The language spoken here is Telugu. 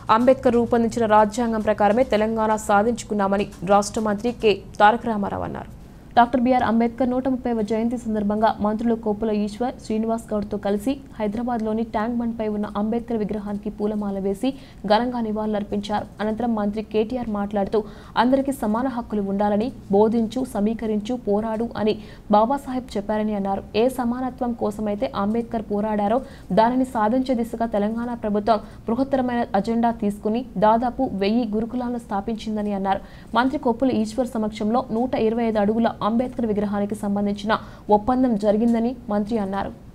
అంబేద్కర్ రూపొందించిన రాజ్యాంగం ప్రకారమే తెలంగాణ సాధించుకున్నామని రాష్ట్ర మంత్రి కె తారక రామారావు అన్నారు డాక్టర్ బిఆర్ అంబేద్కర్ నూట ముప్పైవ జయంతి సందర్భంగా మంత్రులు కోపుల ఈశ్వర్ శ్రీనివాస్ గౌడ్తో కలిసి హైదరాబాద్లోని ట్యాంక్ బండ్పై ఉన్న అంబేద్కర్ విగ్రహానికి పూలమాల వేసి ఘనంగా నివాళులర్పించారు అనంతరం మంత్రి కేటీఆర్ మాట్లాడుతూ అందరికీ సమాన హక్కులు ఉండాలని బోధించు సమీకరించు పోరాడు అని బాబాసాహెబ్ చెప్పారని అన్నారు ఏ సమానత్వం కోసమైతే అంబేద్కర్ పోరాడారో దానిని సాధించే దిశగా తెలంగాణ ప్రభుత్వం బృహత్తరమైన అజెండా తీసుకుని దాదాపు వెయ్యి గురుకులాలను స్థాపించిందని అన్నారు మంత్రి కొప్పుల ఈశ్వర్ సమక్షంలో నూట ఇరవై ఐదు అడుగుల అంబేద్కర్ విగ్రహానికి సంబంధించిన ఒప్పందం జరిగిందని మంత్రి అన్నారు